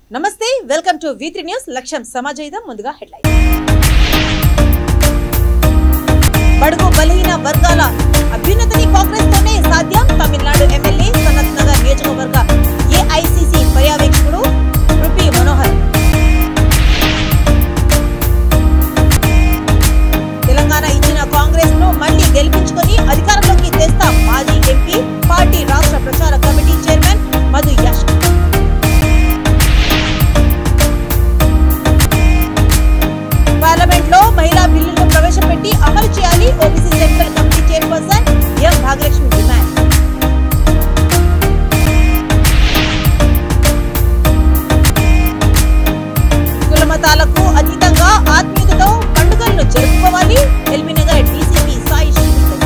నమస్తే welcome to V three news లక్ష్యం సమాజయుధం ముందుగా హెడ్లైన్ బడుగు బలహీన వర్గాల అభ్యున్నతిని కాంగ్రెస్ తోనే సాధ్యం తమిళనాడు ఎమ్మెల్యే సనత్ నగర్ నియోజకవర్గ ఏఐసిసి పర్యవేక్షకుడు రూపీ మనోహర్ తెలంగాణ ఇచ్చిన కాంగ్రెస్ ను మళ్లీ గెలిపించుకొని అధికారంలోకి తెస్తాం మాజీ ఎంపీ పార్టీ రాష్ట్ర ప్రచార committee chairman Madhu Yash parliament లో మహిళా బిల్లును ప్రవేశపెట్టి అమలు చేయాలి OBC central committee chairperson M Bhagyalakshmi demand కుల మతాలకు అతీతంగా ఆత్మీయతతో పండుగలను జరుపుకోవాలి ఎల్బీనగర్ డీసీపీ సాయి శ్రీనివాస్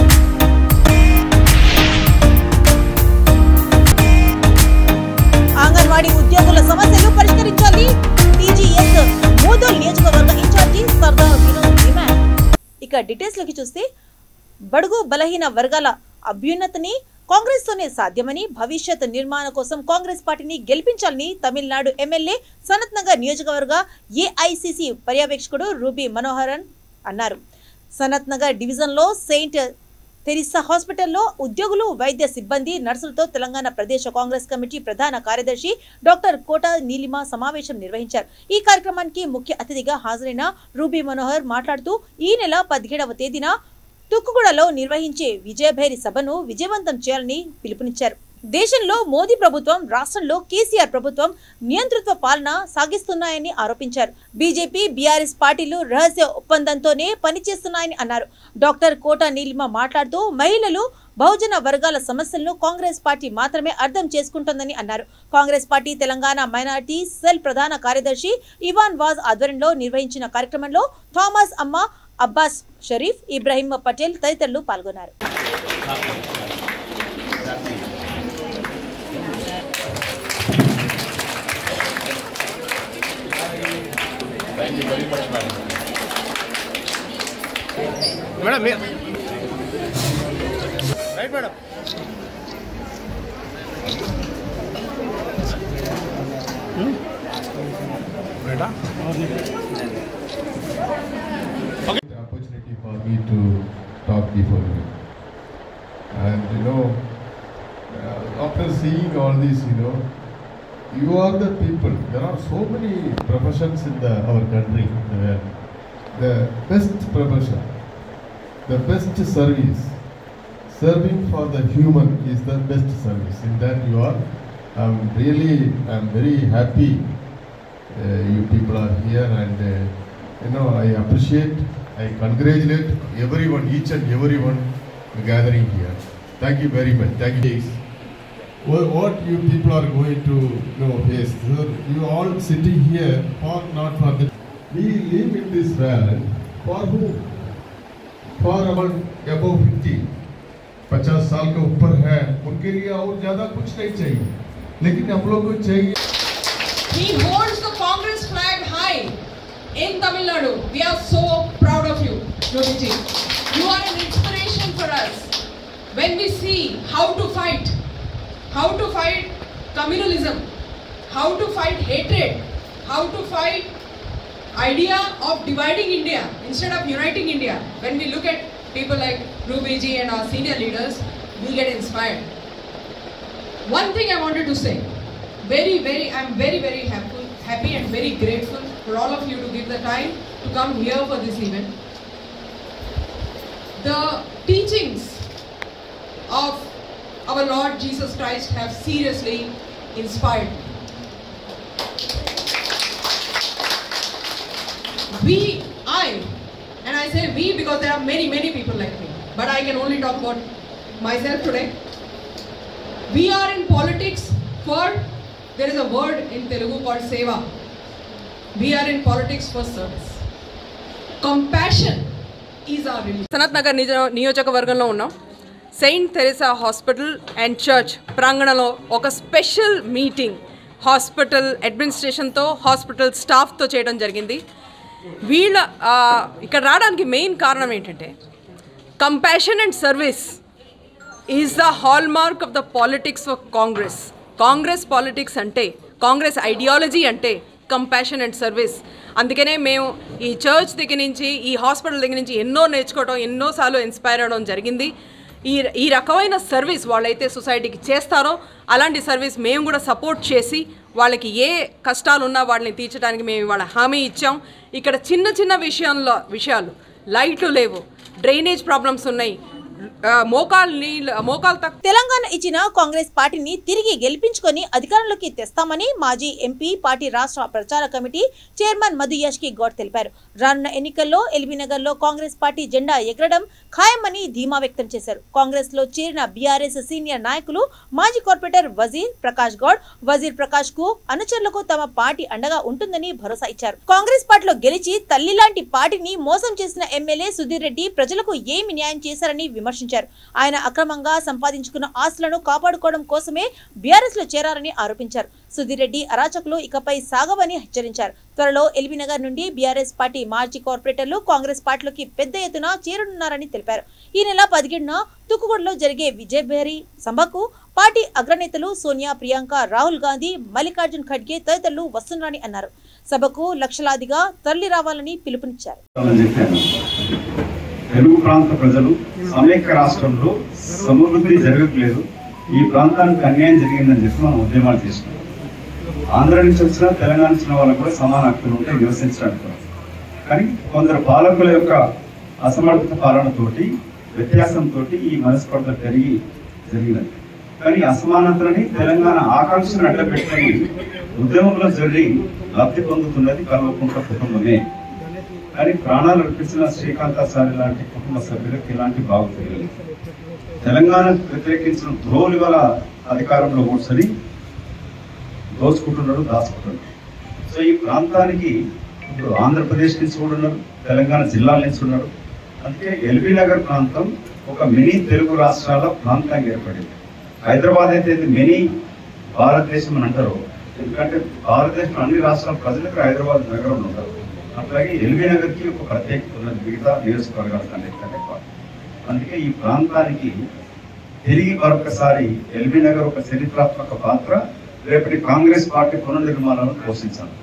అంగన్వాడీ ఉద్యోగుల సమస్యలు పరిష్కరించాలి టీజీఎస్ మూదోల్ నియోజకవర్గ ఇన్ఛార్జి సర్దార్ వినోద్ డిమాండ్ ఇక డీటెయిల్స్ లోకి చూస్తే బడుగు బలహీన వర్గాల అభ్యున్నతిని కాంగ్రెస్ తోనే సాధ్యమని భవిష్యత్ నిర్మాణ కోసం కాంగ్రెస్ పార్టీని గెలిపించాలని తమిళనాడు ఎమ్మెల్యే సనత్ నగర్ నియోజకవర్గ ఏఐసిసి పర్యవేక్షకుడు రూబీ మనోహరన్ అన్నారు సనత్ నగర్ డివిజన్లో సెయింట్ తెరిసా హాస్పిటల్లో ఉద్యోగులు వైద్య సిబ్బంది నర్సులతో తెలంగాణ ప్రదేశ్ కాంగ్రెస్ కమిటీ ప్రధాన కార్యదర్శి డాక్టర్ కోట నీలిమ సమావేశం నిర్వహించారు ఈ కార్యక్రమానికి ముఖ్య అతిథిగా హాజరైన రూబీ మనోహర్ మాట్లాడుతూ ఈ నెల పదిహేడవ తేదీన తుక్కుగూడలో నిర్వహించే విజయభైరి సభను విజయవంతం చేయాలని పిలుపునిచ్చారు దేశంలో మోదీ ప్రభుత్వం రాష్ట్రంలో కేసీఆర్ ప్రభుత్వం నియంతృత్వ పాలన సాగిస్తున్నాయని ఆరోపించారు బీజేపీ బీఆర్ఎస్ పార్టీలు రహస్య ఒప్పందంతోనే పనిచేస్తున్నాయని అన్నారు డాక్టర్ కోట నీలిమ మాట్లాడుతూ మహిళలు బహుజన వర్గాల సమస్యలను కాంగ్రెస్ పార్టీ మాత్రమే అర్థం చేసుకుంటోందని అన్నారు Congress party Telangana minority cell ప్రధాన కార్యదర్శి ఇవాన్ వాజ్ ఆధ్వర్యంలో నిర్వహించిన కార్యక్రమంలో థామస్ అమ్మ అబ్బాస్ షరీఫ్ ఇబ్రాహిం పటేల్ తదితరులు పాల్గొన్నారు మేడం మీ- రైట్ మేడం రైటా the opportunity for me to talk before you. And you know, uh, after seeing all this, you know, you are the people. There are so many professions in the, our country. The, the best profession, the best service, serving for the human is the best service. In that you are. I'm really, I'm very happy uh, you people are here and uh, you know I appreciate, I congratulate everyone, each and everyone gathering here. Thank you very much. Thank you. What, what you people are going to you know face? So you all sitting here for not for the. We live in this world for who? For our above 50. पचास साल के ऊपर है उनके लिए और ज्यादा कुछ नहीं चाहिए लेकिन हम लोग को चाहिए He holds the Congress flag high in Tamil Nadu. We are so proud of you, Rubiji. You are an inspiration for us. When we see how to fight, how to fight communalism, how to fight hatred, how to fight idea of dividing India instead of uniting India. When we look at people like Rubiji and our senior leaders, we get inspired. One thing I wanted to say, very, very, I'm very, very happy, happy and very grateful for all of you to give the time to come here for this event. The teachings of our Lord Jesus Christ have seriously inspired me. We, I, and I say we because there are many, many people like me, but I can only talk about myself today. We are in politics for, there is a word in Telugu called seva. We are in politics for service. Compassion is our religion. Sanath Nagar నిజ- నియోజకవర్గంలో ఉన్నాం saint Teresa hospital and church ప్రాంగణంలో ఒక special meeting hospital అడ్మినిస్ట్రేషన్తో hospital స్టాఫ్తో చేయడం జరిగింది వీళ్ళ ఆ, ఇక్కడ రావడానికి మెయిన్ కారణం ఏంటంటే compassion and service is the hallmark of the politics of Congress Congress politics అంటే కాంగ్రెస్ ఐడియాలజీ అంటే కంపాషన్ అండ్ సర్వీస్ అందుకనే మేము ఈ చర్చ్ దగ్గర నుంచి ఈ హాస్పిటల్ దగ్గర నుంచి ఎన్నో నేర్చుకోవడం ఎన్నోసార్లు ఇన్స్పైర్ అవ్వడం జరిగింది ఈ ఈ రకమైన సర్వీస్ వాళ్ళైతే సొసైటీకి చేస్తారో అలాంటి సర్వీస్ మేము కూడా సపోర్ట్ చేసి వాళ్ళకి ఏ కష్టాలు ఉన్నా వాళ్ళని తీర్చడానికి మేము ఇవాళ హామీ ఇచ్చాం ఇక్కడ చిన్న చిన్న విషయంలో విషయాలు లైట్లు లేవు డ్రైనేజ్ ప్రాబ్లమ్స్ ఉన్నాయి ఆ, మోకాలు నీళ్ళు మోకాలు తక్కువ తెలంగాణ ఇచ్చిన కాంగ్రెస్ పార్టీని తిరిగి గెలిపించుకొని అధికారంలోకి తెస్తామని మాజీ ఎంపీ పార్టీ రాష్ట్ర ప్రచార కమిటీ చైర్మన్ మధు యాష్కి గౌడ్ తెలిపారు రానున్న ఎన్నికల్లో ఎల్బీనగర్ లో కాంగ్రెస్ పార్టీ జెండా ఎగరడం ఖాయమని ధీమా వ్యక్తం చేశారు కాంగ్రెస్ లో చేరిన బీఆర్ఎస్ సీనియర్ నాయకులు మాజీ కార్పొరేటర్ వజీర్ ప్రకాష్ గౌడ్ వజీర్ ప్రకాష్ కు అనుచరులకు తమ పార్టీ అండగా ఉంటుందని భరోసా ఇచ్చారు కాంగ్రెస్ పార్టీలో గెలిచి తల్లి లాంటి పార్టీని మోసం చేసిన ఎమ్మెల్యే సుధీర్ రెడ్డి ప్రజలకు ఏమి న్యాయం చేశారని విమర్శించారు ఆయన అక్రమంగా సంపాదించుకున్న ఆస్తులను కాపాడుకోవడం కోసమే బీఆర్ఎస్ లో చేరారని ఆరోపించారు సుధీర్ రెడ్డి అరాచకులు ఇకపై సాగవని హెచ్చరించారు త్వరలో ఎల్బీనగర్ నుండి బీఆర్ఎస్ పార్టీ మాజీ కార్పొరేటర్లు కాంగ్రెస్ పార్టీలోకి పెద్ద ఎత్తున చేరనున్నారని తెలిపారు ఈ నెల పదిహేడున తుక్కుగూడలో జరిగే విజయబేరి సభకు పార్టీ అగ్రనేతలు సోనియా ప్రియాంక రాహుల్ గాంధీ మల్లికార్జున్ ఖడ్గే తదితరులు వస్తున్నారని అన్నారు సభకు లక్షలాదిగా తరలి రావాలని పిలుపునిచ్చారు అని చెప్పాను తెలుగు ప్రాంత ప్రజలు సమైక్య రాష్ట్రంలో సమృద్ధి జరగట్లేదు ఈ ప్రాంతానికి అన్యాయం జరిగిందని చెప్పి మనం ఉద్యమాలు చేసినాం ఆంధ్ర నుంచి వచ్చిన తెలంగాణ నుంచి వచ్చిన వాళ్ళకు కూడా సమాన హక్కులు ఉంటాయి నివసించడానికి కూడా. కానీ కొందరు పాలకుల యొక్క అసమర్థత పాలనతోటి వ్యత్యాసంతో ఈ మనస్పర్ధ పెరిగి జరిగినది కానీ ఈ అసమానతలని తెలంగాణ ఆకాంక్షను అడ్డపెట్టుకొని ఉద్యమంలో జరిగి లబ్ధి పొందుతున్నది కల్వకుంట్ల కుటుంబమే కానీ ప్రాణాలు అర్పించిన శ్రీకాంతాచారి లాంటి కుటుంబ సభ్యులకు ఇలాంటి బాగు తెలియదు తెలంగాణకు వ్యతిరేకించిన ద్రోహులు గల అధికారంలో కూర్చొని దోచుకుంటున్నారు దాచుకుంటున్నారు సో ఈ ప్రాంతానికి ఇప్పుడు ఆంధ్రప్రదేశ్ నుంచి కూడా ఉన్నారు తెలంగాణ జిల్లాల నుంచి ఉన్నారు అందుకే ఎల్బీ నగర్ ప్రాంతం ఒక మినీ తెలుగు రాష్ట్రాల ప్రాంతంగా ఏర్పడింది హైదరాబాద్ అయితే ఇది మినీ భారతదేశం అని అంటారు ఎందుకంటే భారతదేశం అన్ని రాష్ట్రాల ప్రజలకు హైదరాబాద్ నగరంలో ఉంటారు అట్లాగే ఎల్బీ నగర్కి ఒక ప్రత్యేకత ఉన్నది మిగతా నియోజకవర్గాల కంటే కంటే ఎక్కువ. అందుకే ఈ ప్రాంతానికి తిరిగి మరొకసారి ఎల్బీ నగర్ ఒక చరిత్రాత్మక పాత్ర రేపటి కాంగ్రెస్ పార్టీ పునర్నిర్మాణాలను పోషించాలి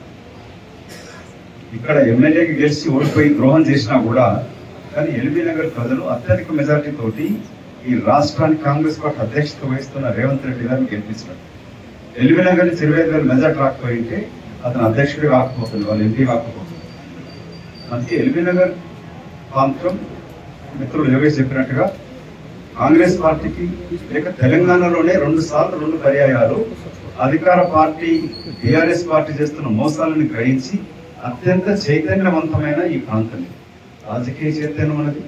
ఇక్కడ ఎమ్మెల్యేకి గెలిచి ఓడిపోయి ద్రోహం చేసినా కూడా కానీ ఎల్బీ నగర్ ప్రజలు అత్యధిక మెజారిటీ తోటి ఈ రాష్ట్రానికి కాంగ్రెస్ పార్టీ అధ్యక్షత వహిస్తున్న రేవంత్ రెడ్డి గారిని గెలిపించారు ఎల్బీ నగర్ నుంచి ఇరవై ఐదు వేల మెజార్టీ రాకపోయింటే అతను అధ్యక్షుడు కాకపోతుంది వాళ్ళు ఎంపీ కాకపోతుంది అందుకే ఎల్బీ నగర్ ప్రాంతం మిత్రులు యోగేష్ చెప్పినట్టుగా కాంగ్రెస్ పార్టీకి లేక తెలంగాణలోనే రెండు సార్లు రెండు పర్యాయాలు అధికార పార్టీ బీఆర్ఎస్ పార్టీ చేస్తున్న మోసాలను గ్రహించి అత్యంత చైతన్యవంతమైన ఈ ప్రాంతం ఇది. రాజకీయ చైతన్యం అనేది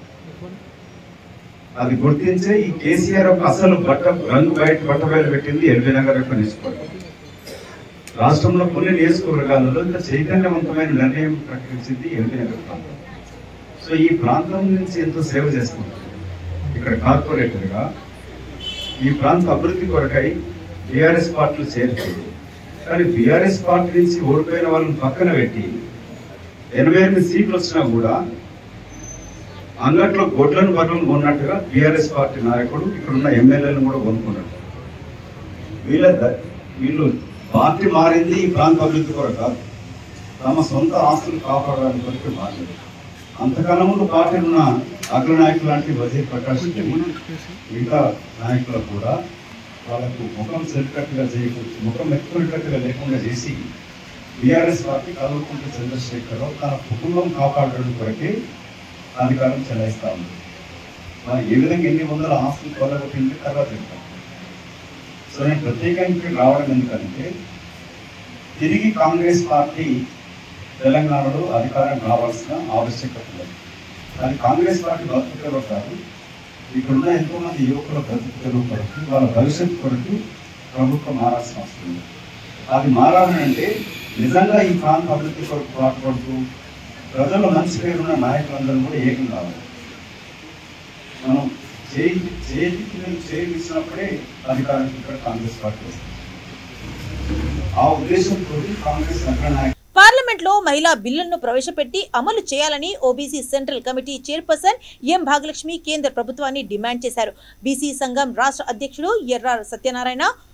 అది గుర్తించే ఈ కేసీఆర్ యొక్క అసలు బట్ట రంగు బయట బట్ట బయలు పెట్టింది ఎల్బీ నగర్ యొక్క నియోజకవర్గం రాష్ట్రంలో కొన్ని నియోజకవర్గాలలో ఇంత చైతన్యవంతమైన నిర్ణయం ప్రకటించింది ఎల్బీ నగర్ ప్రాంతం సో ఈ ప్రాంతం నుంచి ఎంతో సేవ చేస్తున్నారు ఇక్కడ కార్పొరేటర్గా ఈ ప్రాంత అభివృద్ధి కొరకై బీఆర్ఎస్ పార్టీలు చేరుతుంది కానీ బీఆర్ఎస్ పార్టీ నుంచి ఓడిపోయిన వాళ్ళని పక్కన పెట్టి ఎనభై ఎనిమిది సీట్లు వచ్చినా కూడా అంగట్లో గొడ్లను బట్టలను కొన్నట్టుగా బీఆర్ఎస్ పార్టీ నాయకుడు ఇక్కడ ఉన్న ఎమ్మెల్యేలను కూడా కొనుక్కున్నాడు వీళ్ళ ద- వీళ్ళు పార్టీ మారింది ఈ ప్రాంత అభివృద్ధి కొరకు కాదు తమ సొంత ఆస్తులు కాపాడడానికి కొరకు మారింది అంతకన్నా ముందు పార్టీలో ఉన్న అగ్రనాయకులు లాంటి వజీర్ ప్రకాష్ రెడ్డి, మిగతా నాయకులకు కూడా వాళ్ళకు ముఖం సెలికట్టుగా చేయకుండా ముఖం ఎత్తుకునేటట్టుగా లేకుండా చేసి బీఆర్ఎస్ పార్టీ కల్వకుంట్ల చంద్రశేఖరరావు తన కుటుంబం కాపాడడం కొరకే అధికారం చెలాయిస్తా ఉంది మరి ఏ విధంగా ఎన్ని వందల ఆస్తులు కొలగొట్టింది తర్వాత చెప్తాను సో నేను ప్రత్యేకంగా ఇక్కడికి రావడం ఎందుకంటే తిరిగి కాంగ్రెస్ పార్టీ తెలంగాణలో అధికారం రావాల్సిన ఆవశ్యకత ఉంది అది కాంగ్రెస్ పార్టీ బ్రతుకులో కాదు ఇక్కడున్న ఎంతో మంది యువకుల బ్రతుకుల కొరకు వాళ్ళ భవిష్యత్తు కొరకు ప్రభుత్వం మారాల్సిన అవసరం ఉంది అది మారాలని అంటే నిజంగా ఈ ప్రాంత అభివృద్ధి కొరకు పాటుపడుతూ ప్రజల మంచి పేరున్న నాయకులందరూ కూడా ఏకం కావాలి మనం చేయి చేతికి మేము చేయి ఇచ్చినప్పుడే అధికారం ఇక్కడ కాంగ్రెస్ పార్టీ వస్తుంది ఆ ఉద్దేశంతో కాంగ్రెస్ అగ్రనాయకులు పార్లమెంట్ లో మహిళా బిల్లులను ప్రవేశపెట్టి అమలు చేయాలని OBC central committee chairperson M Bhagalakshmi కేంద్ర ప్రభుత్వాన్ని డిమాండ్ చేశారు బీసీ సంఘం రాష్ట్ర అధ్యక్షుడు ఎర్ర సత్యనారాయణ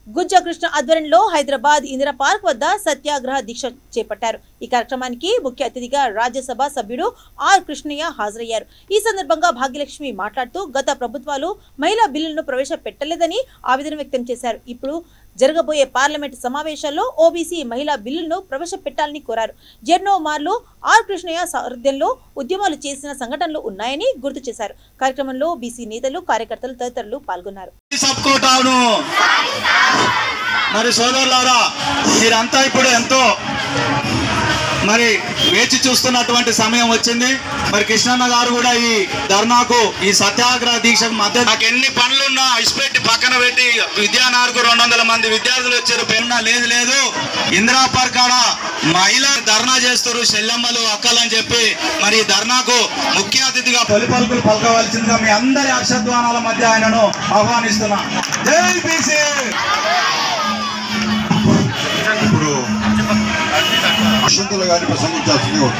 గుజ్జ కృష్ణ ఆధ్వర్యంలో హైదరాబాద్ ఇందిరా పార్క్ వద్ద సత్యాగ్రహ దీక్ష చేపట్టారు ఈ కార్యక్రమానికి ముఖ్య అతిథిగా రాజ్యసభ సభ్యుడు ఆర్ కృష్ణయ్య హాజరయ్యారు ఈ సందర్భంగా భాగ్యలక్ష్మి మాట్లాడుతూ గత ప్రభుత్వాలు మహిళా బిల్లులను ప్రవేశపెట్టలేదని ఆవేదన వ్యక్తం చేశారు ఇప్పుడు జరగబోయే పార్లమెంట్ సమావేశాల్లో ఓబీసీ మహిళా బిల్లును ప్రవేశపెట్టాలని కోరారు జెర్నో మార్లు ఆర్ కృష్ణయ్య సారథ్యంలో ఉద్యమాలు చేసిన సంఘటనలు ఉన్నాయని గుర్తు చేశారు కార్యక్రమంలో బీసీ నేతలు కార్యకర్తలు తదితరులు పాల్గొన్నారు సబ్కోటాను మరి సోదరులారా మీరంతా ఇప్పుడు ఎంతో మరి వేచి చూస్తున్నటువంటి సమయం వచ్చింది మరి కృష్ణన్న గారు కూడా ఈ ధర్నాకు ఈ సత్యాగ్రహ దీక్షకు మధ్య నాకు ఎన్ని పనులున్నా ఇసిపెట్టి పక్కన పెట్టి విద్యానగర్కు రెండు వందల మంది విద్యార్థులు వచ్చారు పెన్నా లేదు లేదు ఇందిరా పార్క్ కాడ మహిళ ధర్నా చేస్తారు చెల్లెమ్మలు అక్కలు అని చెప్పి మరి ఈ ధర్నాకు ముఖ్య అతిథిగా తొలి పలుకులు పలకవలసిందిగా మీ అందరి హర్షధ్వానాల మధ్య ఆయనను ఆహ్వానిస్తున్నా జై బీసీ ఇప్పుడు వసంతులు గారిని ప్రసంగించాల్సింది కోరు-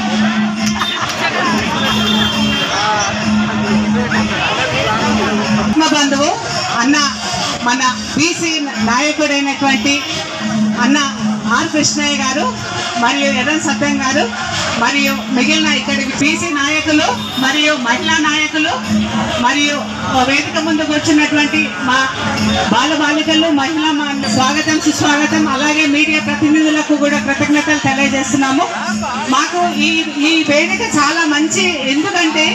ఆత్మ బంధువు అన్న మన బీసీ నాయకుడైనటువంటి అన్న ఆర్ కృష్ణయ్య గారు మరియు ఎర్రన్ సత్యం గారు మరియు మిగిలిన ఇక్కడి బీసీ నాయకులు మరియు మహిళా నాయకులు మరియు వేదిక ముందు కూర్చున్నటువంటి మా బాల బాలికలు మహిళా మా- స్వాగతం సుస్వాగతం అలాగే మీడియా ప్రతినిధులకు కూడా కృతజ్ఞతలు తెలియజేస్తున్నాము మాకు ఈ ఈ వేదిక చాలా మంచి ఎందుకంటే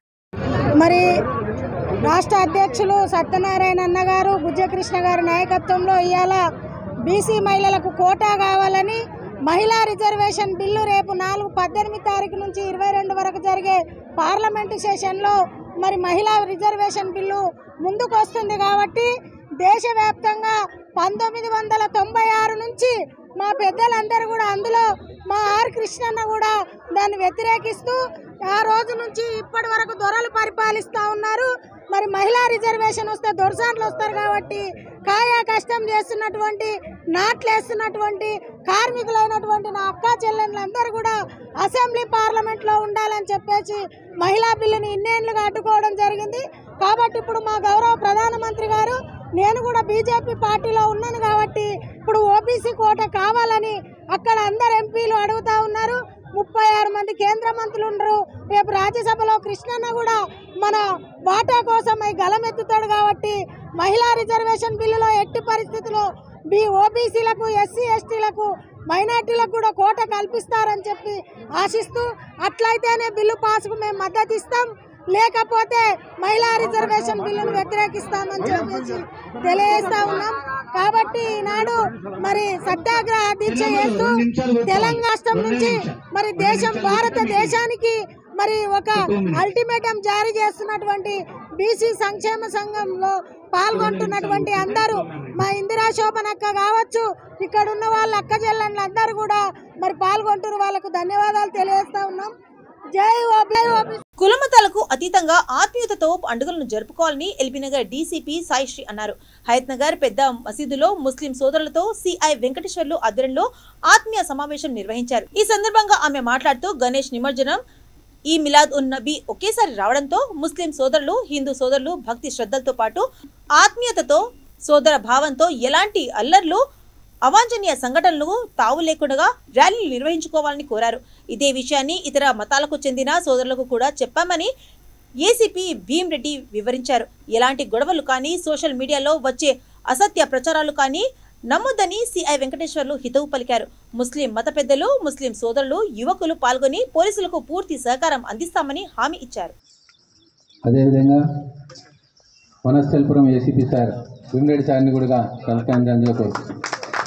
మరి రాష్ట్ర అధ్యక్షులు సత్యనారాయణ అన్న గారు గుజ్జకృష్ణ గారి నాయకత్వంలో ఇవాళ బీసీ మహిళలకు కోటా కావాలని మహిళా రిజర్వేషన్ బిల్లు రేపు నాలుగు పద్దెనిమిది తారీఖు నుంచి ఇరవై రెండు వరకు జరిగే పార్లమెంటు సెషన్లో మరి మహిళా రిజర్వేషన్ బిల్లు ముందుకు వస్తుంది కాబట్టి దేశవ్యాప్తంగా పంతొమ్మిది వందల తొంభై ఆరు నుంచి మా పెద్దలందరూ కూడా అందులో మా ఆర్ కృష్ణన్న కూడా దాన్ని వ్యతిరేకిస్తూ ఆ రోజు నుంచి ఇప్పటి వరకు దొరలు పరిపాలిస్తూ ఉన్నారు మరి మహిళా రిజర్వేషన్ వస్తే దొరసాన్లు వస్తారు కాబట్టి కాయా కష్టం చేస్తున్నటువంటి నాట్లేస్తున్నటువంటి కార్మికులైనటువంటి నా అక్క చెల్లెళ్ళందరూ కూడా అసెంబ్లీ పార్లమెంట్లో ఉండాలని చెప్పేసి మహిళా బిల్లుని ఇన్నేళ్లుగా అడ్డుకోవడం జరిగింది కాబట్టి ఇప్పుడు మా గౌరవ ప్రధానమంత్రి గారు నేను కూడా బీజేపీ పార్టీలో ఉన్నాను కాబట్టి ఇప్పుడు ఓబీసీ కోట కావాలని అక్కడ అందరు ఎంపీలు అడుగుతా ఉన్నారు ముప్పై ఆరు మంది కేంద్ర మంత్రులు ఉండరు రేపు రాజ్యసభలో కృష్ణన్న కూడా మన వాటా కోసం అవి గలమెత్తుతాడు కాబట్టి మహిళా రిజర్వేషన్ బిల్లులో ఎట్టి పరిస్థితుల్లో బి ఓబీసీలకు ఎస్సీ ఎస్టీలకు మైనార్టీలకు కూడా కోట కల్పిస్తారని చెప్పి ఆశిస్తూ అట్లయితేనే బిల్లు పాస్కు మేము మద్దతు ఇస్తాం లేకపోతే మహిళా రిజర్వేషన్ బిల్లును వ్యతిరేకిస్తామని చెప్పేసి తెలియజేస్తా ఉన్నాం కాబట్టి ఈనాడు మరి సత్యాగ్రహ దీక్ష చేస్తూ తెలంగాణ రాష్ట్రం నుంచి మరి దేశం భారతదేశానికి మరి ఒక అల్టిమేటం జారీ చేస్తున్నటువంటి బీసీ సంక్షేమ సంఘంలో పాల్గొంటున్నటువంటి అందరూ మా ఇందిరా శోభనక్క కావచ్చు ఇక్కడ ఉన్న వాళ్ళ అక్క చెల్లెళ్ళు అందరూ కూడా మరి పాల్గొంటున్నారు వాళ్ళకు ధన్యవాదాలు తెలియజేస్తా ఉన్నాం జై ఓబీ ఓబీ కులమతాలకు అతీతంగా ఆత్మీయతతో పండుగలను జరుపుకోవాలని ఎల్బీనగర్ డీసీపీ సాయిశ్రీ అన్నారు హయత్ నగర్ పెద్ద మసీదులో ముస్లిం సోదరులతో సిఐ వెంకటేశ్వర్లు ఆధ్వర్యంలో ఆత్మీయ సమావేశం నిర్వహించారు ఈ సందర్భంగా ఆమె మాట్లాడుతూ గణేష్ నిమజ్జనం ఈ మిలాద్ ఉన్ నబీ ఒకేసారి రావడంతో ముస్లిం సోదరులు హిందూ సోదరులు భక్తి శ్రద్ధలతో పాటు ఆత్మీయతతో సోదర భావంతో ఎలాంటి అల్లర్లు అవాంఛనీయ సంఘటనలకు తావు లేకుండా ర్యాలీలు నిర్వహించుకోవాలని కోరారు ఇదే విషయాన్ని ఇతర మతాలకు చెందిన సోదరులకు కూడా చెప్పామని ఏసీపీ భీమ్ రెడ్డి వివరించారు ఎలాంటి గొడవలు కానీ సోషల్ మీడియాలో వచ్చే అసత్య ప్రచారాలు కానీ నమ్మొద్దని సిఐ వెంకటేశ్వర్లు హితవు పలికారు ముస్లిం మత పెద్దలు ముస్లిం సోదరులు యువకులు పాల్గొని పోలీసులకు పూర్తి సహకారం అందిస్తామని హామీ ఇచ్చారు అదేవిధంగా వనస్థలపురం ఏసీపీ సార్ భీమిరెడ్డి సార్ని కూడా సత్కారంగా కోరుతున్నాను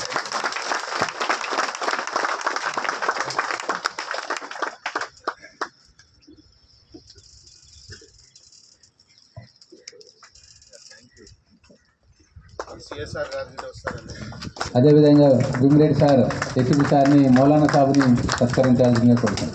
అదేవిధంగా భీమిరెడ్డి సార్ ఏసీపీ సార్ని మౌలానా సాబుని సత్కరించాల్సిందిగా కోరుతున్నాను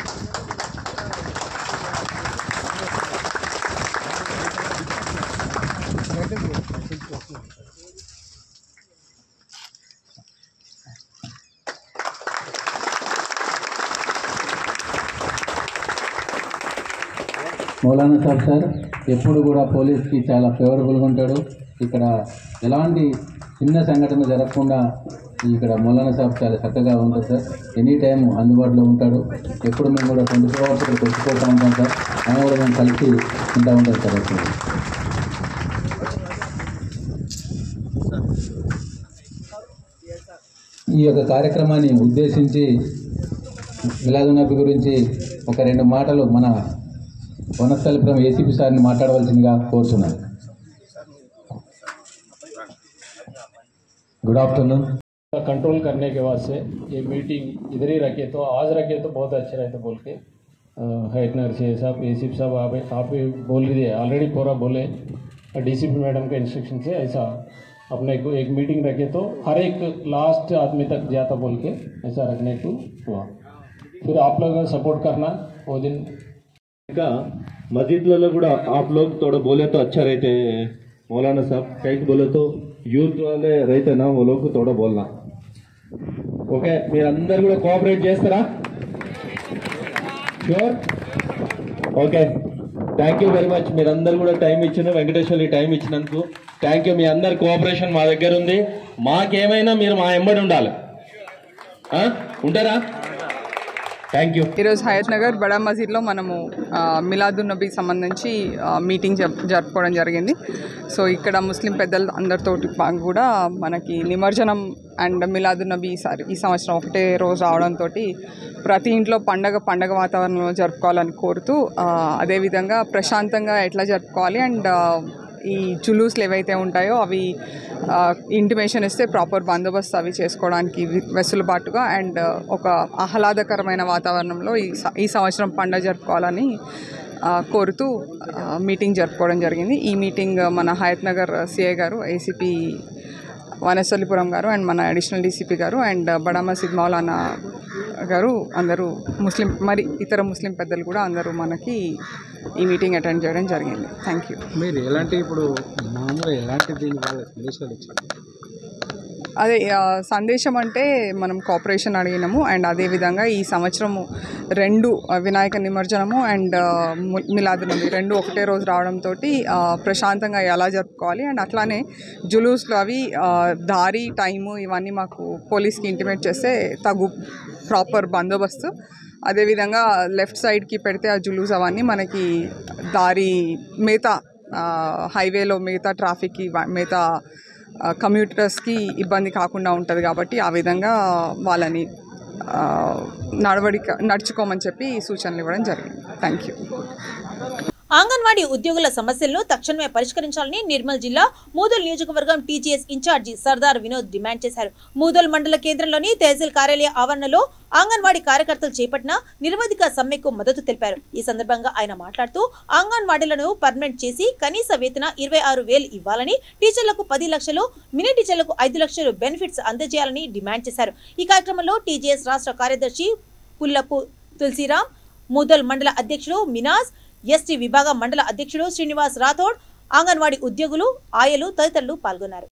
మౌలానా సాబ్ సార్ ఎప్పుడు కూడా పోలీస్కి చాలా ఫేవరబుల్గా ఉంటాడు ఇక్కడ ఎలాంటి చిన్న సంఘటన జరగకుండా ఇక్కడ మొలానా సాబ్ చాలా చక్కగా ఉంటుంది సార్ ఎనీ టైం అందుబాటులో ఉంటాడు ఎప్పుడు మేము కూడా ట్వంటీ ఫోర్ అవర్స్ ఇక్కడ కొట్టుకుంటూ ఉంటాం సార్ ఆయన కూడా మేము కలిసి ఉంటా ఉంటాం సార్ ఎప్పుడు ఈ యొక్క కార్యక్రమాన్ని ఉద్దేశించి మిలాదునబి గురించి ఒక రెండు మాటలు మన వనస్థలిపురం ఏసీపీ సార్ని మాట్లాడవలసిందిగా కోరుతున్నాను गुड आफ्टरनून कंट्रोल करने के वास्ते ये मीटिंग इधर ही रखे तो आज रखे तो बहुत अच्छा रहता बोल के हेटनर से साहब ए साहब आप आप ही बोल ही दिए ऑलरेडी पूरा बोले डीसीपी मैडम के इंस्ट्रक्शन से ऐसा अपने को एक मीटिंग रखे तो हर एक लास्ट आदमी तक जाता बोल के ऐसा रखने को हुआ फिर आप लोग सपोर्ट करना वो दिन का मस्जिद కూడా आप लोग थोड़ा बोले तो अच्छा रहते मौलाना साहब कहीं बोले तो యూత్ వాళ్ళే రైతే నా वो लोग को थोड़ा बोलना ఓకే మీరందరూ కూడా కోఆపరేట్ చేస్తారా sure okay thank you very much మీరందరూ కూడా టైం ఇచ్చిన వెంకటేశ్వరి టైం ఇచ్చినందుకు థ్యాంక్ యూ మీ అందరి కోఆపరేషన్ మా దగ్గర ఉంది మాకేమైనా మీరు మా ఎంబడి ఉండాలి ఆ? ఉంటారా థ్యాంక్ యూ ఈరోజు హయత్ నగర్ బడా మసీద్లో మనము ఆ, మిలాదున్ నబీకి సంబంధించి ఆ, మీటింగ్ జరుపు జరుపుకోవడం జరిగింది సో ఇక్కడ ముస్లిం పెద్దలు అందరితోటి పాటు కూడా మనకి నిమజ్జనం అండ్ మిలాదున్ నబీ ఈసారి ఈ సంవత్సరం ఒకటే రోజు రావడంతో ప్రతి ఇంట్లో పండగ పండగ వాతావరణంలో జరుపుకోవాలని కోరుతూ ఆ, అదేవిధంగా ప్రశాంతంగా ఎట్లా జరుపుకోవాలి అండ్ ఆ, ఈ జులూస్లు ఏవైతే ఉంటాయో అవి ఇంటిమేషన్ ఇస్తే ప్రాపర్ బందోబస్తు అవి చేసుకోవడానికి వి- వెసులుబాటుగా అండ్ ఒక ఆహ్లాదకరమైన వాతావరణంలో ఈ స- ఈ సంవత్సరం పండుగ జరుపుకోవాలని ఆ, కోరుతూ ఆ, మీటింగ్ జరుపుకోవడం జరిగింది ఈ మీటింగ్ మన హయత్ నగర్ సిఐ గారు ఏసీపీ వనస్థలిపురం గారు అండ్ మన అడిషనల్ డీసీపీ గారు అండ్ బడా మసీద్ మౌలానా గారు అందరూ ముస్లిం మరి ఇతర ముస్లిం పెద్దలు కూడా అందరూ మనకి ఈ మీటింగ్ అటెండ్ చేయడం జరిగింది థ్యాంక్ యూ మీరు ఎలాంటి ఇప్పుడు మామూలుగా ఎలాంటి దీని వాళ్ళ సందేశాలు ఇచ్చారు అదే ఆ, సందేశం అంటే మనం కోఆపరేషన్ అడిగినాము అండ్ అదేవిధంగా ఈ సంవత్సరము రెండు ఆ, వినాయక నిమజ్జనము అండ్ మిలాదునబి రెండు ఒకటే రోజు రావడంతో ప్రశాంతంగా ఎలా జరుపుకోవాలి అండ్ అట్లానే జులూస్లో అవి ఆ, దారి టైము ఇవన్నీ మాకు పోలీస్కి ఇంటిమేట్ చేస్తే తగు ప్రాపర్ బందోబస్తు అదేవిధంగా లెఫ్ట్ సైడ్కి పెడితే ఆ జులూస్ అవన్నీ మనకి దారి మిగతా ఆ, హైవేలో మిగతా ట్రాఫిక్కి ఇవ- మిగతా ఆ, కమ్యూటర్స్కి ఇబ్బంది కాకుండా ఉంటుంది కాబట్టి ఆ విధంగా వాళ్ళని ఆ, నడవడిక నడుచుకోమని చెప్పి సూచనలు ఇవ్వడం జరిగింది థ్యాంక్ యూ అంగన్వాడీ ఉద్యోగుల సమస్యలను తక్షణమే పరిష్కరించాలని నిర్మల్ జిల్లా మూదల్ నియోజకవర్గం TGS incharge Sardar Vinod demand చేశారు మూదల్ మండల కేంద్రంలోని తహసీల్ కార్యాలయ ఆవరణలో అంగన్వాడీ కార్యకర్తలు చేపట్టిన నిరవధిక సమ్మెకు మద్దతు తెలిపారు ఈ సందర్భంగా ఆయన మాట్లాడుతూ అంగన్వాడీలను పర్మనెంట్ చేసి కనీస వేతన ఇరవై ఆరు వేలు ఇవ్వాలని టీచర్లకు పది లక్షలు మినీ టీచర్లకు ఐదు లక్షలు బెనిఫిట్స్ అందజేయాలని డిమాండ్ చేశారు ఈ కార్యక్రమంలో టీజీఎస్ రాష్ట్ర కార్యదర్శి పుల్లపు తులసిరామ్ మూదల్ మండల అధ్యక్షుడు మినాజ్ ఎస్టీ విభాగ మండల అధ్యక్షుడు శ్రీనివాస్ రాథోడ్ అంగన్వాడీ ఉద్యోగులు ఆయలు తదితరులు పాల్గొన్నారు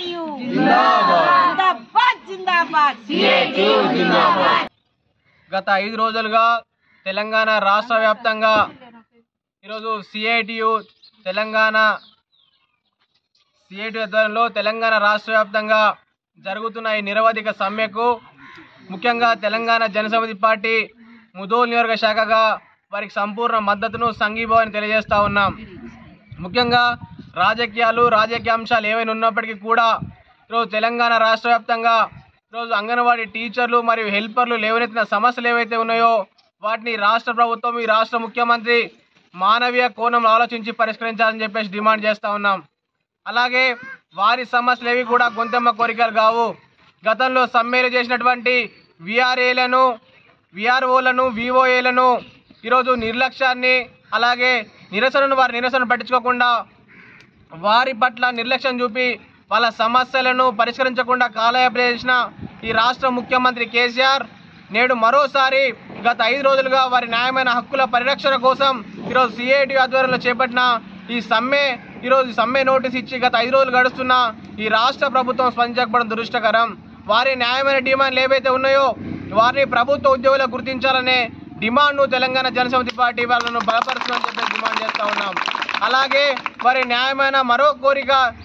గత ఐదు రోజులుగా తెలంగాణ రాష్ట్ర వ్యాప్తంగా ఈరోజు సిఐటియు తెలంగాణ సిఐటి ఆధ్వర్యంలో తెలంగాణ రాష్ట్ర వ్యాప్తంగా జరుగుతున్న ఈ నిరవధిక సమ్మెకు ముఖ్యంగా తెలంగాణ జనసమితి పార్టీ ముదోల్ నియోజక శాఖగా వారికి సంపూర్ణ మద్దతును సంఘీభావాన్ని తెలియజేస్తా ఉన్నాం ముఖ్యంగా రాజకీయాలు రాజకీయ అంశాలు ఏవైనా ఉన్నప్పటికీ కూడా ఈరోజు తెలంగాణ రాష్ట్ర వ్యాప్తంగా ఈరోజు అంగన్వాడీ టీచర్లు మరియు హెల్పర్లు లేవనెత్తిన సమస్యలు ఏవైతే ఉన్నాయో వాటిని రాష్ట్ర ప్రభుత్వం ఈ రాష్ట్ర ముఖ్యమంత్రి మానవీయ కోణంలో ఆలోచించి పరిష్కరించాలని చెప్పేసి డిమాండ్ చేస్తూ ఉన్నాం అలాగే వారి సమస్యలు ఏవి కూడా గొంతెమ్మ కోరికలు కావు గతంలో సమ్మెలు చేసినటువంటి విఆర్ఏలను విఆర్ఓలను విఓఏలను ఈరోజు నిర్లక్ష్యాన్ని అలాగే నిరసనను వారి నిరసన పట్టించుకోకుండా వారి పట్ల నిర్లక్ష్యం చూపి వాళ్ళ సమస్యలను పరిష్కరించకుండా కాలయాపన చేసిన ఈ రాష్ట్ర ముఖ్యమంత్రి కేసీఆర్ నేడు మరోసారి గత ఐదు రోజులుగా వారి న్యాయమైన హక్కుల పరిరక్షణ కోసం ఈరోజు సిఐటి ఆధ్వర్యంలో చేపట్టిన ఈ సమ్మె ఈరోజు ఈ సమ్మె నోటీస్ ఇచ్చి గత ఐదు రోజులు గడుస్తున్న ఈ రాష్ట్ర ప్రభుత్వం స్పందించకపోవడం దురదృష్టకరం వారి న్యాయమైన డిమాండ్లు ఏవైతే ఉన్నాయో వారిని ప్రభుత్వ ఉద్యోగులకు గుర్తించాలనే డిమాండ్ను తెలంగాణ జనసమితి పార్టీ వాళ్ళను బలపరుస్తుందని చెప్పి డిమాండ్ చేస్తూ ఉన్నాం అలాగే వారి న్యాయమైన మరో కోరిక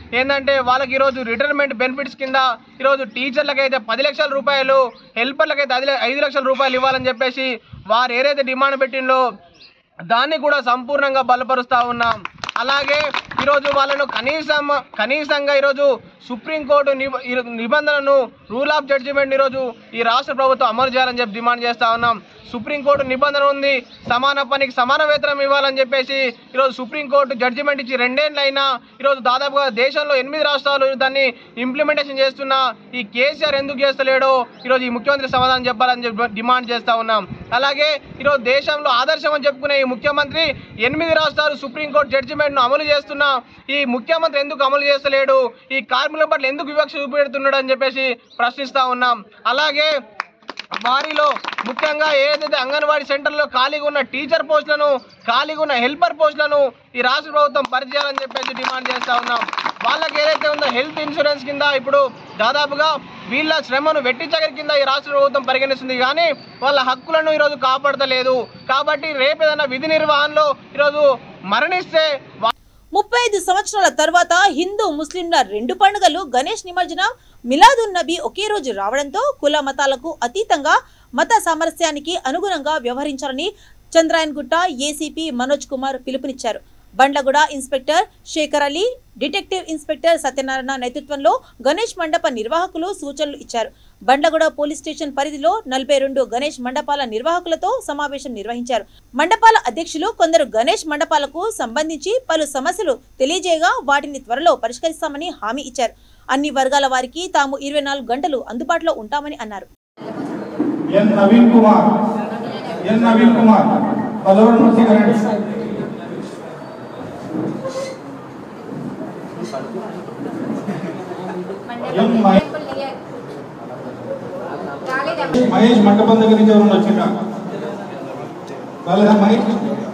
ఏంటంటే వాళ్ళకి ఈరోజు రిటైర్మెంట్ బెనిఫిట్స్ కింద ఈరోజు టీచర్లకు అయితే పది లక్షల రూపాయలు హెల్పర్లకు అయితే ఐదు ఐదు లక్షల రూపాయలు ఇవ్వాలని చెప్పేసి వారు ఏదైతే డిమాండ్ పెట్టిందో దాన్ని కూడా సంపూర్ణంగా బలపరుస్తూ ఉన్నాం అలాగే ఈరోజు వాళ్ళను కనీసం కనీసంగా ఈరోజు సుప్రీంకోర్టు నిబ- ఈ నిబంధనలను రూల్ ఆఫ్ జడ్జిమెంట్ ఈరోజు ఈ రాష్ట్ర ప్రభుత్వం అమలు చేయాలని చెప్పి డిమాండ్ చేస్తూ ఉన్నాం సుప్రీంకోర్టు నిబంధన ఉంది సమాన పనికి సమాన వేతనం ఇవ్వాలని చెప్పేసి ఈరోజు సుప్రీంకోర్టు జడ్జిమెంట్ ఇచ్చి రెండేళ్ళు అయినా ఈరోజు దాదాపుగా దేశంలో ఎనిమిది రాష్ట్రాలు దాన్ని ఇంప్లిమెంటేషన్ చేస్తున్నా ఈ కేసీఆర్ ఎందుకు చేస్తలేడో ఈరోజు ఈ ముఖ్యమంత్రి సమాధానం చెప్పాలని చెప్పి డిమాండ్ చేస్తూ ఉన్నాం అలాగే ఈరోజు దేశంలో ఆదర్శం అని చెప్పుకునే ఈ ముఖ్యమంత్రి ఎనిమిది రాష్ట్రాలు సుప్రీంకోర్టు జడ్జిమెంట్ను అమలు చేస్తున్నా ఈ ముఖ్యమంత్రి ఎందుకు అమలు చేస్తలేడు ఈ కార్మికుల పట్ల ఎందుకు వివక్ష చూపెడుతున్నాడు అని చెప్పేసి ప్రశ్నిస్తూ ఉన్నాం అలాగే వారిలో ముఖ్యంగా ఏదైతే అంగన్వాడీ సెంటర్లో ఖాళీగా ఉన్న టీచర్ పోస్టులను ఖాళీగా ఉన్న హెల్పర్ పోస్టులను ఈ రాష్ట్ర ప్రభుత్వం భర్తీ చేయాలని చెప్పేసి డిమాండ్ చేస్తా ఉన్నాం వాళ్ళకి ఏదైతే ఉందో హెల్త్ ఇన్సూరెన్స్ కింద ఇప్పుడు దాదాపుగా వీళ్ళ శ్రమను వెట్టించగరి కింద ఈ రాష్ట్ర ప్రభుత్వం పరిగణిస్తుంది కానీ వాళ్ళ హక్కులను ఈరోజు కాపాడతలేదు కాబట్టి రేపు ఏదైనా విధి నిర్వహణలో ఈరోజు మరణిస్తే వా- ముప్పై ఐదు సంవత్సరాల తర్వాత హిందూ ముస్లింల రెండు పండుగలు గణేష్ నిమజ్జనం మిలాదున్ నబీ ఒకే రోజు రావడంతో కుల మతాలకు అతీతంగా మత సామరస్యానికి అనుగుణంగా వ్యవహరించాలని చంద్రాయన్గుట్ట ఏసీపీ మనోజ్ కుమార్ పిలుపునిచ్చారు Bandlaguda inspector Shekhar Ali detective inspector Satyanarayana నేతృత్వంలో గణేష్ మండప నిర్వాహకులు సూచనలు ఇచ్చారు బండ్లగూడ పోలీస్ స్టేషన్ పరిధిలో నలభై రెండు గణేష్ మండపాల నిర్వాహకులతో సమావేశం నిర్వహించారు మండపాల అధ్యక్షులు కొందరు గణేష్ మండపాలకు సంబంధించి పలు సమస్యలు తెలియజేయగా వాటిని త్వరలో పరిష్కరిస్తామని హామీ ఇచ్చారు అన్ని వర్గాల వారికి తాము ఇరవై నాలుగు గంటలు అందుబాటులో ఉంటామని అన్నారు ఎన్ నవీన్ కుమార్ ఎన్ నవీన్ కుమార్ పదవరం నుంచి రండి ఎం మహేష్ మహేష్ మండపం దగ్గర నుంచి ఎవరైనా వచ్చిందా వాళ్ళ మహేష్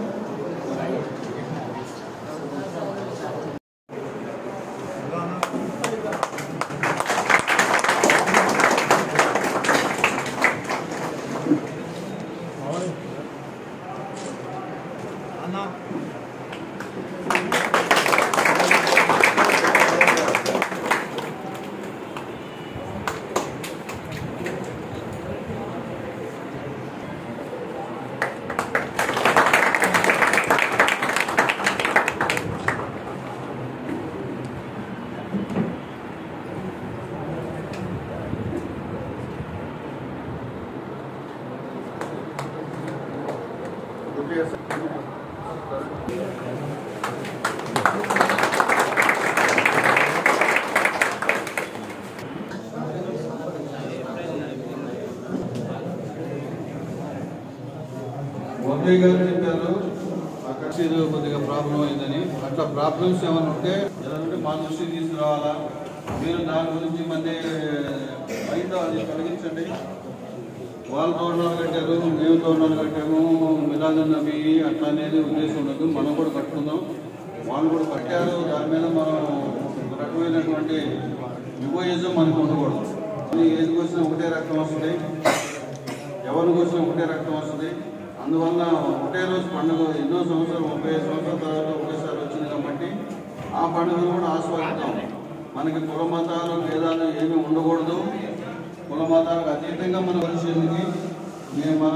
ఉదయ్ గారు చెప్పారు అక్కడ ఏదో కొద్దిగా ప్రాబ్లం అయిందని అట్లా ప్రాబ్లమ్స్ ఏమైనా ఉంటే ఏదంటే మా దృష్టికి తీసుకురావాలా మీరు దాని గురించి మళ్ళీ మైండ్ అది కలిగించండి వాళ్ళు తోరణాలు కట్టారు మేము తోరణాలు కట్టాము మిలాదన్న మీ అట్లా అనేది ఉద్దేశం ఉండదు మనం కూడా కట్టుకుందాం వాళ్ళు కూడా కట్టారు దాని మీద మనం ఒక రకమైనటువంటి యువయిజం మనకు ఉండకూడదు ఇది ఏది వచ్చినా ఒకటే రక్తం వస్తుంది ఎవరిని వచ్చినా ఒకటే రక్తం వస్తుంది అందువల్ల ఒకటే రోజు పండుగ ఎన్నో సంవత్సరాలు ముప్పై ఐదు సంవత్సరాల తర్వాత ఒకేసారి వచ్చింది కాబట్టి ఆ పండుగను కూడా ఆస్వాదిద్దాం మనకి కుల మతాలు భేదాలు ఏమీ ఉండకూడదు కుల మతాలకు అతీతంగా మన పరిస్థితికి మేము మన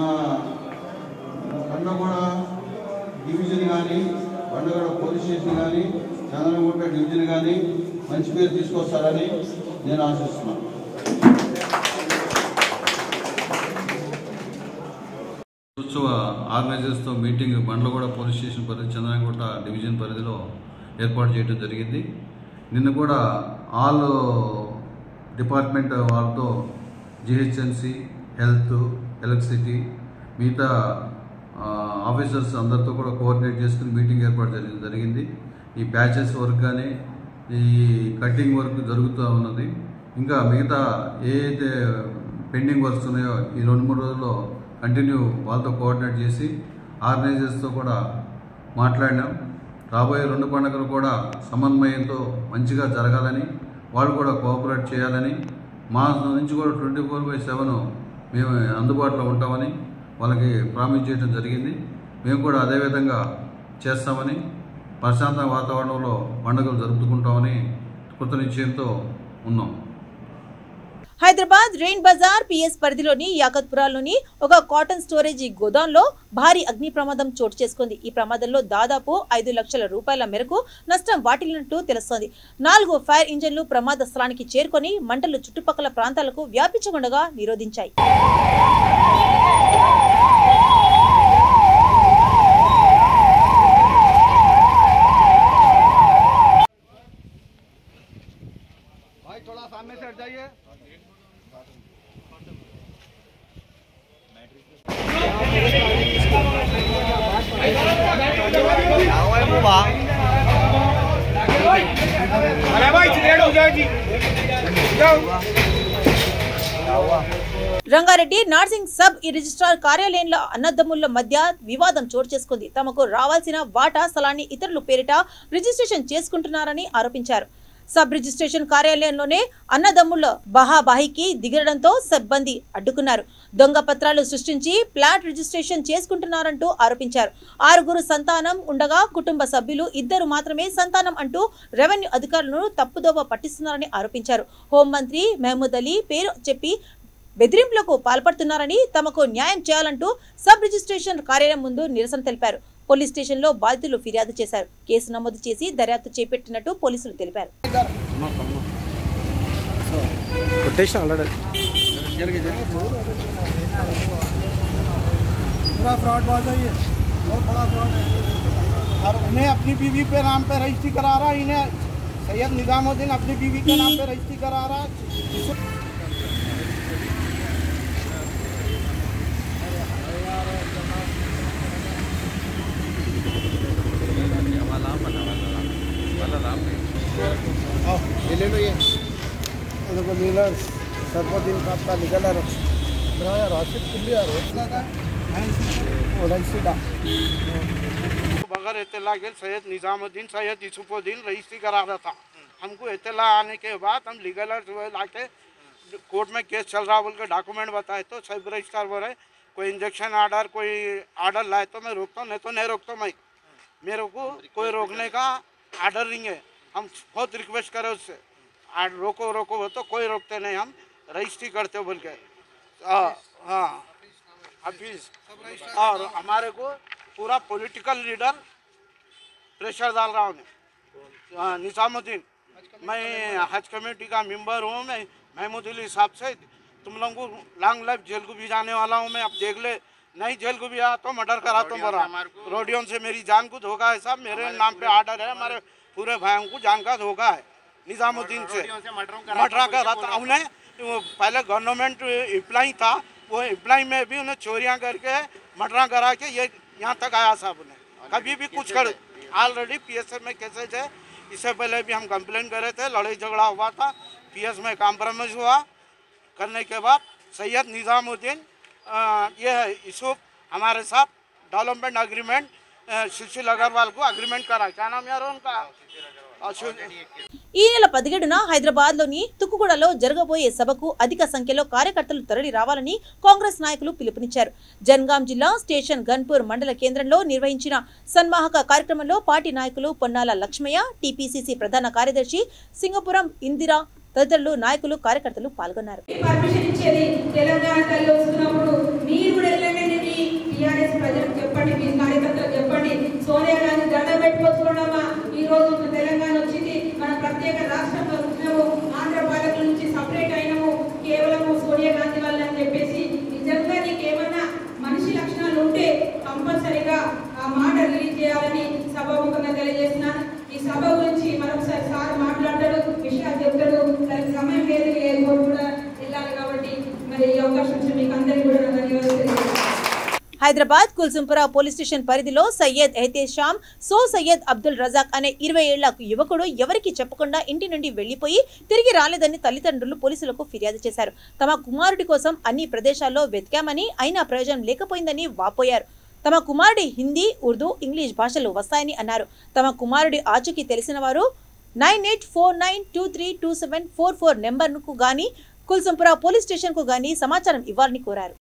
పండుగ డివిజన్ కానీ పండుగ పోలీస్ స్టేషన్ కానీ చంద్రగుట్ట డివిజన్ కానీ మంచి పేరు తీసుకొస్తారని నేను ఆశిస్తున్నాను ఉత్సవ ఆర్గనైజర్స్తో మీటింగ్ బండ్లగూడ పోలీస్ స్టేషన్ పరిధి చంద్రంగుట్ట డివిజన్ పరిధిలో ఏర్పాటు చేయడం జరిగింది నిన్న కూడా ఆల్ డిపార్ట్మెంట్ వాళ్ళతో జిహెచ్ఎంసి హెల్త్ ఎలక్ట్రిసిటీ మిగతా ఆ, ఆఫీసర్స్ అందరితో కూడా కోఆర్డినేట్ చేసుకుని మీటింగ్ ఏర్పాటు జరిగి జరిగింది ఈ బ్యాచెస్ వర్క్ కానీ ఈ కటింగ్ వర్క్ జరుగుతూ ఉన్నది ఇంకా మిగతా ఏ అయితే పెండింగ్ వర్క్స్ ఉన్నాయో ఈ రెండు మూడు రోజుల్లో కంటిన్యూ వాళ్ళతో కోఆర్డినేట్ చేసి ఆర్గనైజర్స్తో కూడా మాట్లాడినాం రాబోయే రెండు పండుగలు కూడా సమన్వయంతో మంచిగా జరగాలని వాళ్ళు కూడా కోఆపరేట్ చేయాలని మా నుంచి కూడా ట్వంటీ ఫోర్ బై సెవెన్ మేము అందుబాటులో ఉంటామని వాళ్ళకి ప్రామిస్ చేయడం జరిగింది మేము కూడా అదేవిధంగా చేస్తామని ప్రశాంత వాతావరణంలో పండుగలు జరుపుకుంటామని కృత నిశ్చయంతో ఉన్నాం హైదరాబాద్ రెయిన్ బజార్ పిఎస్ పరిధిలోని యాకత్పురాలోని ఒక కాటన్ స్టోరేజీ గోదాంలో భారీ అగ్ని ప్రమాదం చోటు చేసుకుంది ఈ ప్రమాదంలో దాదాపు ఐదు లక్షల రూపాయల మేరకు నష్టం వాటిల్లినట్టు తెలుస్తోంది నాలుగు ఫైర్ ఇంజన్లు ప్రమాద స్థలానికి చేరుకొని మంటలు చుట్టుపక్కల ప్రాంతాలకు వ్యాపించకుండా నిరోధించాయి भाई थोड़ा सामने से हट जाइए अरे भाई लेट हो जाएगी जाओ రంగారెడ్డి నార్సింగ్ సబ్ ఈ రిజిస్ట్రార్ కార్యాలయంలో అన్నదమ్ముల మధ్య వివాదం చోటు చేసుకుంది తమకు రావాల్సిన వాటా స్థలాన్ని ఇతరుల పేరిట రిజిస్ట్రేషన్ చేసుకుంటున్నారని ఆరోపించారు సబ్ రిజిస్ట్రేషన్ కార్యాలయంలోనే అన్నదమ్ముల బహాబాహికి దిగడంతో సిబ్బంది అడ్డుకున్నారు దొంగ పత్రాలు సృష్టించి ప్లాట్ రిజిస్ట్రేషన్ చేసుకుంటున్నారంటూ ఆరోపించారు ఆరుగురు సంతానం ఉండగా కుటుంబ సభ్యులు ఇద్దరు మాత్రమే సంతానం అంటూ రెవెన్యూ అధికారులను తప్పుదోవ పట్టిస్తున్నారని ఆరోపించారు హోంమంత్రి మహమూద్ అలీ పేరు చెప్పి బెదిరింపులకు పాల్పడుతున్నారని తమకు న్యాయం చేయాలంటూ సబ్ రిజిస్ట్రేషన్ కార్యాలయం ముందు నిరసన తెలిపారు పోలీస్ స్టేషన్లో బాధితులు ఫిర్యాదు చేశారు కేసు నమోదు చేసి దర్యాప్తు చేపట్టినట్టు పోలీసులు తెలిపారు కొట్టేసిన ఆల్రెడీ पूरा फ्रॉड बात है ये बहुत बड़ा फ्रॉड है और उन्हें अपनी बीवी पे नाम पे रजिस्ट्री करा रहा है इन्हें सैयद निजामुद्दीन अपनी बीवी के नाम पे रजिस्ट्री करा रहा है आओ, ये ले लो ये ये देखो लीलर सरफुद्दीन का आपका निकलर यार राशिद कुल्ली यार रजिस्ट्री बगैर इतला के सैयद निज़ामुद्दीन सैयद यूसुफुद्दीन रजिस्ट्री करा रहा था हमको इतला आने के बाद हम लीगल ला के कोर्ट में केस चल रहा बोल के डॉक्यूमेंट बताए तो सब रजिस्ट्रार बोले कोई इंजेक्शन आर्डर कोई आर्डर लाए तो मैं रोकता हूँ नहीं तो नहीं रोकता मैं मेरे को कोई रोकने का आर्डर नहीं है हम बहुत रिक्वेस्ट करें उससे आर रोको रोको वो तो कोई रोकते नहीं हम रजिस्ट्री करते हो बोल के हाँ हाँ ऑफिस और हमारे को पूरा पॉलिटिकल लीडर प्रेशर डाल रहा हूँ हाँ, निजामुद्दीन मैं हज कमेटी का मेंबर हूँ मैं महमूद अली साहब से तुम लोगों को लॉन्ग लाइफ जेल को भी जाने वाला हूँ मैं अब देख ले नहीं जेल को भी आया तो मर्डर करा तो बोला रोडियन से मेरी जान को धोखा है साहब मेरे नाम पे आर्डर है हमारे पूरे भाइयों को जान का धोखा है निजामुद्दीन से मर्डर करा था उन्हें वो पहले गवर्नमेंट अप्लाई था वो अप्लाई में भी उन्हें चोरियां करके मर्डर करा के ये यहाँ तक आया साहब उन्हें कभी भी कुछ कर ऑलरेडी पी में केसेज है इससे पहले भी हम कंप्लेन कर रहे थे लड़ाई झगड़ा हुआ था पीएस में कॉम्प्रोमाइज हुआ करने के बाद सैयद निज़ामुद्दीन अ, ये है यूसुफ हमारे साथ डेवलपमेंट अग्रीमेंट सुशील अग्रवाल को अग्रीमेंट करा क्या नाम यार उनका अ, सु- ఈ నెల పదిహేడున హైదరాబాద్ లోని తుక్కుగూడలో జరగబోయే సభకు అధిక సంఖ్యలో కార్యకర్తలు తరలి రావాలని కాంగ్రెస్ నాయకులు పిలుపునిచ్చారు జన్గాం జిల్లా స్టేషన్ గన్పూర్ మండల కేంద్రంలో నిర్వహించిన సన్మాహక కార్యక్రమంలో పార్టీ నాయకులు పొన్నాల లక్ష్మయ్య టీపీసీసీ ప్రధాన కార్యదర్శి సింగపురం ఇందిరా తదితరులు నాయకులు కార్యకర్తలు పాల్గొన్నారు పర్మిషన్ ఇచ్చేది తెలంగాణ తల్లి వస్తున్నప్పుడు మీరు కూడా వెళ్ళండి మీ టీఆర్ఎస్ ప్రజలకు చెప్పండి మీ కార్యకర్తలకు చెప్పండి సోనియా గాంధీ దండ పెట్టుకోవడమా ఈ రోజు మన తెలంగాణ వచ్చింది మన ప్రత్యేక రాష్ట్రంలో వచ్చినాము ఆంధ్ర పాలకుల నుంచి సపరేట్ అయినాము కేవలం సోనియా గాంధీ వల్ల అని చెప్పేసి నిజంగా నీకు ఏమన్నా మనిషి లక్షణాలు ఉంటే కంపల్సరీగా ఆ మాట రిలీజ్ చేయాలని సభాముఖంగా తెలియజేస్తున్నాను ఈ సభ గురించి మరొకసారి సార్ మాట్లాడతాడు విషయాలు చెప్తాడు దానికి సమయం లేదు ఎయిర్పోర్ట్ కూడా వెళ్ళాలి కాబట్టి మరి ఈ అవకాశం ఇచ్చిన మీకు అందరికీ కూడా నా ధన్యవాదాలు తెలియజేస్తున్నాను. హైదరాబాద్ కుల్సుంపుర పోలీస్ స్టేషన్ పరిధిలో సయ్యద్ ఎహతేషామ్ సో సయ్యద్ అబ్దుల్ రజాక్ అనే ఇరవై ఏళ్ల యువకుడు ఎవరికి చెప్పకుండా ఇంటి నుండి వెళ్లిపోయి తిరిగి రాలేదని తల్లిదండ్రులు పోలీసులకు ఫిర్యాదు చేశారు తమ కుమారుడి కోసం అన్ని ప్రదేశాల్లో వెతికామని అయినా ప్రయోజనం లేకపోయిందని వాపోయారు తమ కుమారుడి హిందీ ఉర్దూ ఇంగ్లీష్ భాషలు వస్తాయని అన్నారు తమ కుమారుడి ఆచూకీ తెలిసిన వారు nine eight four nine two three two seven four four నెంబర్కు గానీ కుల్సుంపుర పోలీస్ స్టేషన్కు గానీ సమాచారం ఇవ్వాలని కోరారు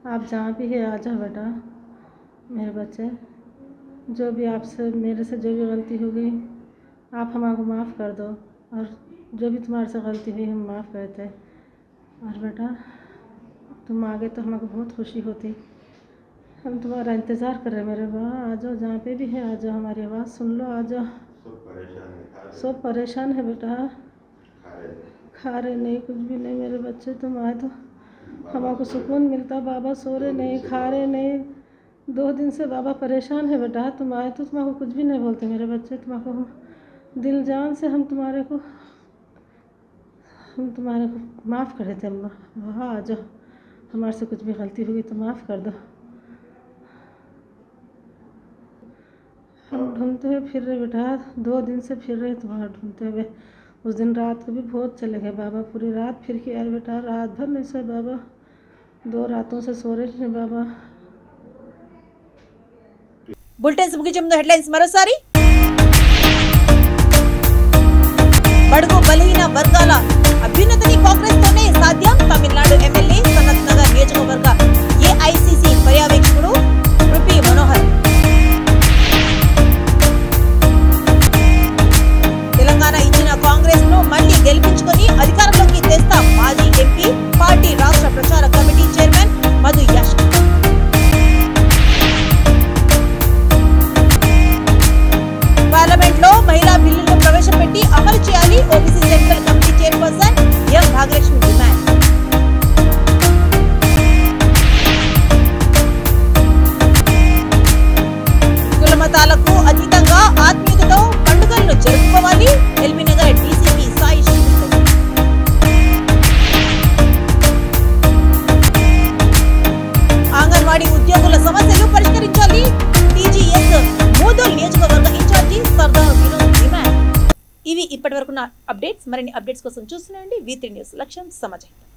आप जहाँ भी है आ जाओ बेटा मेरे बच्चे जो भी आपसे मेरे से जो भी गलती हो गई आप हमारे माफ़ कर दो और जो भी तुम्हारे से गलती हुई हम माफ़ करते और बेटा तुम आगे तो हमको बहुत खुशी होती हम तुम्हारा इंतज़ार कर रहे हैं मेरे बा आ जाओ जहाँ पे भी है आ जाओ हमारी आवाज़ सुन लो आ जाओ सब परेशान है बेटा खा रहे नहीं कुछ भी नहीं मेरे बच्चे तुम आए तो हमको सुकून मिलता बाबा सो रहे नहीं खा रहे नहीं दो दिन से बाबा परेशान है बेटा तुम आए तो तुम्हारे कुछ भी नहीं बोलते मेरे बच्चे तुम्हारे को दिल जान से हम तुम्हारे को हम तुम्हारे को माफ़ करे थे अम्मा वहाँ आ जाओ हमारे से कुछ भी गलती होगी तो माफ़ कर दो हम ढूंढते हुए फिर रहे बेटा दो दिन से फिर रहे तुम्हारा ढूंढते हुए उस दिन रात को भी बहुत चले गए बाबा पूरी रात फिर के आए बेटा रात भर नहीं सोए बाबा दो रातों से सो रहे थे बाबा బులెటిన్స్ ముగించే ముందు హెడ్లైన్స్ మరోసారి బడుగు బలహీన వర్గాల అభ్యున్నతిని కాంగ్రెస్ తోనే సాధ్యం తమిళనాడు ఎమ్మెల్యే సనత్ నగర్ నియోజకవర్గ ఏఐసిసి పర్యవేక్షకుడు రూపీ మనోహర్ తెలంగాణ ఇచ్చిన కాంగ్రెస్ ను మళ్లీ గెలిపించుకొని అధికారంలోకి తెస్తాం మాజీ ఎంపీ పార్టీ రాష్ట్ర ప్రచార committee chairman Madhu Yash parliament లో మహిళా బిల్లులను ప్రవేశపెట్టి అమలు చేయాలి OBC central committee chairperson M Bhagyalakshmi demand కుల మతాలకు అతీతంగా ఆత్మీయతతో పండుగలను జరుపుకోవాలి ఎల్బీనగర్ డీసీపీ సాయి శ్రీకృష్ణ అంగన్వాడీ ఉద్యోగుల సమస్యలు పరిష్కరించాలి టీజీఎస్ మూదోల్ నియోజకవర్గ ఇన్ఛార్జి సర్దార్ వినోద్ డిమాండ్ ఇవి ఇప్పటివరకు నా అప్డేట్స్ మరిన్ని అప్డేట్స్ కోసం చూస్తున్నాండి వి త్రీ న్యూస్ లక్ష్యం సమాజం